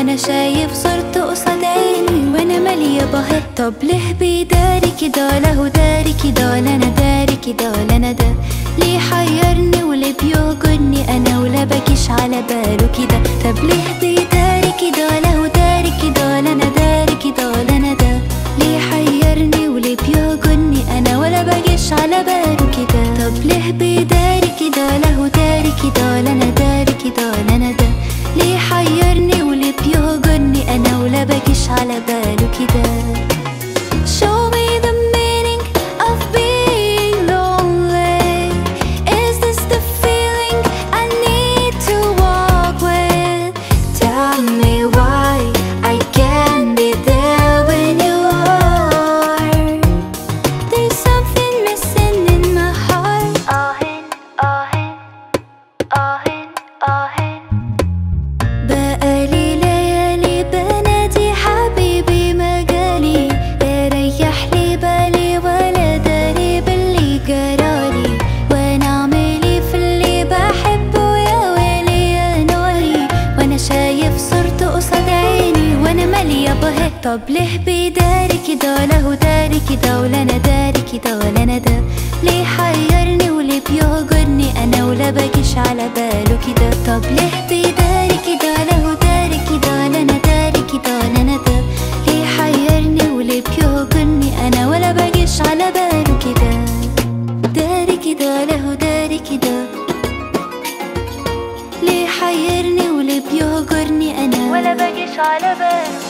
وانا شايف صورته قصاد عيني وانا مالية بهت طب ليه بيداري كده ولا هو داري كده ولا انا داري كده ولا انا ده ليه حيرني وليه بيهجرني انا ولا بجيش على باله كده طب ليه بيداري كده ولا هو داري كده ولا انا داري كده ولا انا ده ليه حيرني وليه بيهجرني انا ولا بجيش على باله كده طب ليه بيداري كده ولا هو داري كده ولا انا داري كده ولا انا ده ليه حيرني وليه بيهجرني انا ولا بجيش على باله كده Show me the meaning of being lonely. Is this the feeling I need to walk with? Tell me why I can't be there when you are. There's something missing in my heart. آهن آهن آهن آهن بقالي ليالي بنادي حبيبي مجالي يريح لي بالي ولا داري باللي جرالي وانا اعملي في اللي بحبه يا ويلي يا ناري وانا شايف صورته قصاد عيني وانا مالية بهت طب ليه بيداري كده ولا هو داري كده ولا انا داري كده ولا انا ده ليه حيرني وليه بيهجرني انا ولا بجيش على باله كده طب ليه بيداري كده ولا هو داري كده ولا انا داري كده ولا انا ده ليه حيرني وليه بيهجرني انا ولا بجيش على باله كده داري كده ولا هو داري كده ليه حيرني وليه بيهجرني انا ولا بجيش على باله